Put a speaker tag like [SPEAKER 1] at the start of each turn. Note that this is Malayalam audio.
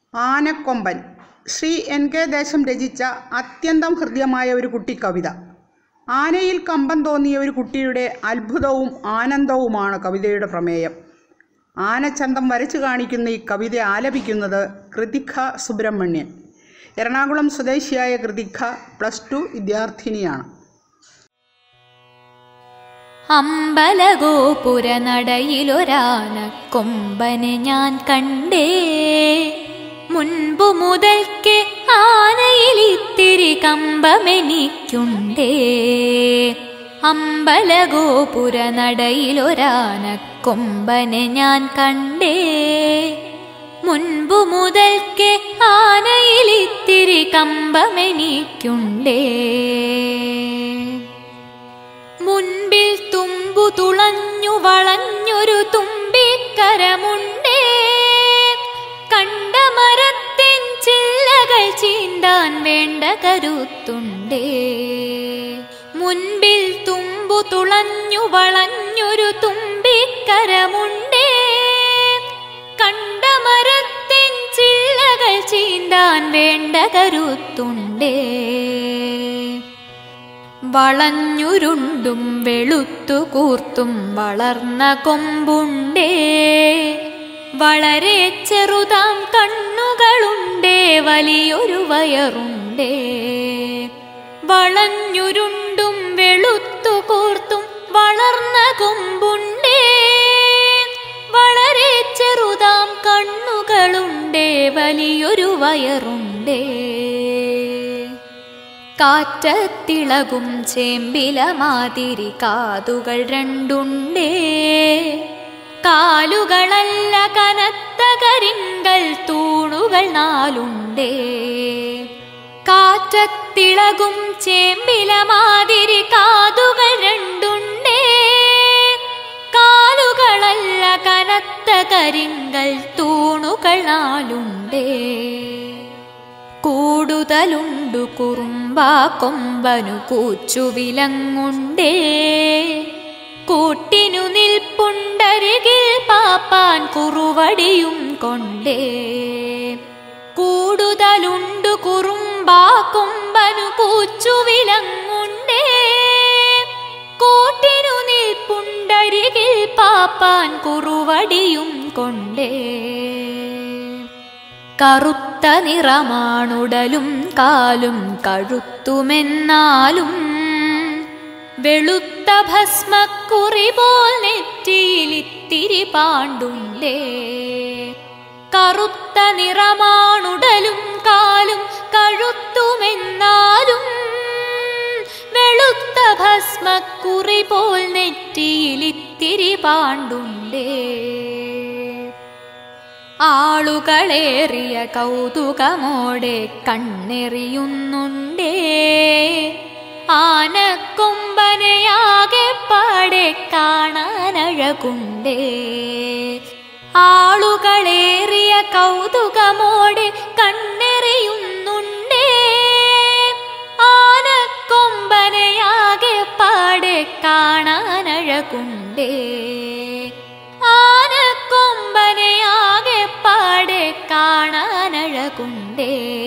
[SPEAKER 1] ആനക്കൊമ്പൻ ശ്രീ എൻ കെ ദേശം രചിച്ച അത്യന്തം ഹൃദ്യമായ ഒരു കുട്ടിക്കവിത ആനയിൽ കമ്പം തോന്നിയ ഒരു കുട്ടിയുടെ അത്ഭുതവും ആനന്ദവുമാണ് കവിതയുടെ പ്രമേയം ആനച്ചന്തം വരച്ചു കാണിക്കുന്ന ഈ കവിത ആലപിക്കുന്നത് കൃതിക സുബ്രഹ്മണ്യൻ എറണാകുളം സ്വദേശിയായ കൃതിക പ്ലസ് ടു വിദ്യാർത്ഥിനിയാണ്
[SPEAKER 2] അമ്പലഗോപുര നടയിലൊരാനക്കൊമ്പനെ ഞാൻ കണ്ടേ മുൻപു മുതൽക്കേ ആനയിൽ ഇത്തിരി കമ്പമെനിക്കുണ്ടേ അമ്പലഗോപുര നടയിലൊരാനക്കൊമ്പനെ ഞാൻ കണ്ടേ മുൻപു മുതൽക്കേ ആനയിൽ ഇത്തിരി കമ്പമെനിക്കുണ്ടേ മുൻപിൽ തുമ്പു തുളഞ്ഞു വളഞ്ഞൊരു തുമ്പിക്കരമുണ്ടേ കണ്ട മരത്തിൻ ചില്ലകൾ ചീന്താൻ വേണ്ട കരുത്തുണ്ടേ മുൻപിൽ തുമ്പു തുളഞ്ഞു വളഞ്ഞൊരു തുമ്പിക്കരമുണ്ടേ കണ്ട മരത്തിൻ ചില്ലകൾ ചീന്താൻ വേണ്ട കരുത്തുണ്ടേ വളഞ്ഞുരുണ്ടും വെളുത്തു കൂർത്തും വളർന്ന കൊമ്പുണ്ടേ വളരെ ചെറുതാം കണ്ണുകളുണ്ടേ വലിയൊരു വയറുണ്ടേ വളഞ്ഞുരുണ്ടും വെളുത്തു കൂർത്തും വളർന്ന കൊമ്പുണ്ടേ വളരെ ചെറുതാം കണ്ണുകളുണ്ടേ വലിയൊരു വയറുണ്ടേ കാറ്റത്തിളകും ചേമ്പില മാതിരി കാതുകൾ രണ്ടുണ്ടേ കാലുകളല്ല കനത്ത കരിങ്കൽ തൂണുകൾ നാലുണ്ടേ കാറ്റത്തിളകും ചേമ്പില മാതിരി കാതുകൾ രണ്ടുണ്ടേ കാലുകളല്ല കനത്ത കരിങ്കൽ തൂണുകൾ നാലുണ്ടേ കൂടുതലുണ്ടു കുറുമ്പാ കൊമ്പനു കൂച്ചു വിലങ്ങുണ്ടേ കൂട്ടിനു നിൽപ്പുണ്ടരികിൽ പാപ്പാൻ കുറുവടിയും കൊണ്ടേ കൂടുതലുണ്ടു കുറുമ്പാ കൊമ്പനു കൂച്ചു വിലങ്ങുണ്ടേ കൂട്ടിനു നിൽപ്പുണ്ടരികിൽ പാപ്പാൻ കുറുവടിയും കൊണ്ടേ കറുത്ത നിറമാണുടലും കാലും കഴുത്തുമെന്നാലും വെളുത്ത ഭസ്മക്കുറി പോൽ നെറ്റിയിലിത്തിരി പാണ്ടുണ്ടേ കറുത്ത നിറമാണുടലും കാലും കഴുത്തുമെന്നാലും വെളുത്ത ഭസ്മക്കുറി പോൽ നെറ്റിയിലിത്തിരി പാണ്ടുണ്ടേ ആളുകളേറിയ കൗതുകമോടെ കണ്ണെറിയുന്നുണ്ടേ ആനക്കൊമ്പനയാകെ പാടെ കാണാനഴകുണ്ടേ ആളുകളേറിയ കൗതുകമോടെ കണ്ണെറിയുന്നുണ്ടേ ആനക്കൊമ്പനയാകെ പാടെ കാണാനഴകുണ്ടേ ആനക്കൊമ്പനയാകെ പാടെ കാണാനഴകുണ്ടേ